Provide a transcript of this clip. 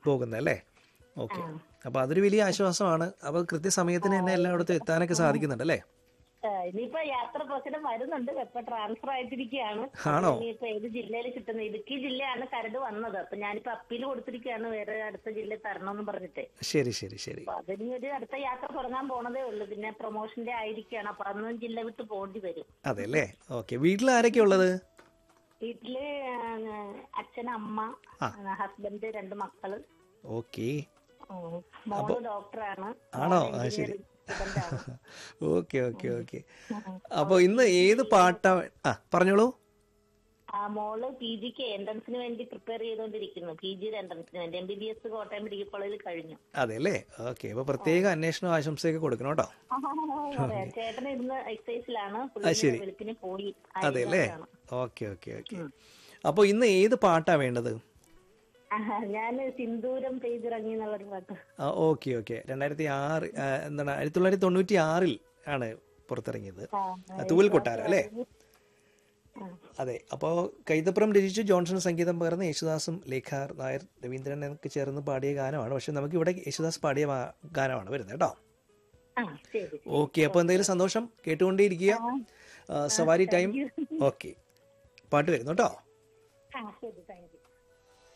പോകുന്നത് അല്ലേ ഓക്കെ അപ്പോൾ അതൊരു വലിയ ആശ്വാസമാണ് അപ്പോൾ കൃത്യസമയത്തിന് തന്നെ എല്ലായിടത്തും എത്താനൊക്കെ സാധിക്കുന്നുണ്ട് അല്ലേ ആ, ഇനിയിപ്പോ യാത്ര പ്രശ്നം വരുന്നുണ്ട് ഇപ്പൊ ട്രാൻസ്ഫർ ആയിട്ടിരിക്കുകയാണ് ആണോ? ഇനിയിപ്പോ ഏത് ജില്ലയിൽ കിട്ടുന്നത് ഇടുക്കി ജില്ലയാണ് കരട് വന്നത് അപ്പൊ ഞാനിപ്പോ അപ്പീൽ കൊടുത്തിരിക്കുകയാണ് വേറെ അടുത്ത ജില്ലയിൽ തരണമെന്ന് പറഞ്ഞിട്ട് ശരി ശരി ശരി അപ്പൊ അതിന് ഒരു അടുത്ത യാത്ര തുടങ്ങാൻ പോണതേ ഉള്ളൂ പിന്നെ പ്രൊമോഷന്റെ ആയിരിക്കുകയാണ് അപ്പൊ അന്നും ജില്ല വിട്ട് പോകേണ്ടി വരും അതെ അല്ലേ ഓക്കെ വീട്ടിൽ ആരൊക്കെ ഉള്ളത് വീട്ടില് ആ, അച്ഛൻ അമ്മ ഹസ്ബൻഡ് രണ്ട് മക്കള് ഓക്കെ ഉം. മോള് ഡോക്ടറാണ് ആണോ ആ ശരി ഓക്കെ ഓക്കെ ഓക്കെ അപ്പോൾ ഇന്ന് ഏത് പാട്ടാ ആ പറഞ്ഞോളൂ ആ മോള് പി ജിക്ക് എൻട്രൻസിന് വേണ്ടി പ്രിപ്പയർ ചെയ്തുകൊണ്ടിരിക്കുന്നു പി ജിയുടെ എൻട്രൻസിന് വേണ്ടി M B B S Kottayam medical കോളേജിൽ കഴിഞ്ഞു അതെ അല്ലേ ഓക്കെ അപ്പോൾ പ്രത്യേക അന്വേഷണം ആശംസയൊക്കെ കൊടുക്കണം കേട്ടോ അതെ ചേട്ടൻ ഇരുന്ന് എക്സൈസിലാണ് ശരി. വെളുപ്പിന് പോയി അതെ അല്ലേ ഓക്കെ ഓക്കെ ഓക്കെ അപ്പോൾ ഇന്ന് ഏത് പാട്ടാ വേണ്ടത് ഞാൻ സിന്ദൂരം പെയ്തിറങ്ങി എന്നുള്ളൊരു പാട്ട് ആ ഓക്കെ ഓക്കെ രണ്ടായിരത്തി ആറ് ആ, എന്താണ് ആയിരത്തി തൊള്ളായിരത്തി തൊണ്ണൂറ്റി ആറിൽ ആണ് പുറത്തിറങ്ങിയത് ആ, ആ, തൂവൽ കൊട്ടാരം അല്ലേ അതെ അപ്പോൾ കൈതപ്പുറം രചിച്ചു ജോൺസൺ സംഗീതം പകർന്ന് യേശുദാസും ലേഖ നായർ രവീന്ദ്രൻ എന്നൊക്കെ ചേർന്ന് പാടിയ ഗാനമാണ് പക്ഷെ നമുക്ക് ഇവിടെ യേശുദാസ് പാടിയ വാ- ഗാനമാണ് വരുന്നത് കേട്ടോ ആ ശരി ഓക്കെ അപ്പോൾ എന്തെങ്കിലും സന്തോഷം കേട്ടുകൊണ്ടേയിരിക്കുക ആ, സവാരി ടൈം ഓക്കെ പാട്ട് വരുന്നു കേട്ടോ ആ ശരി താങ്ക് യു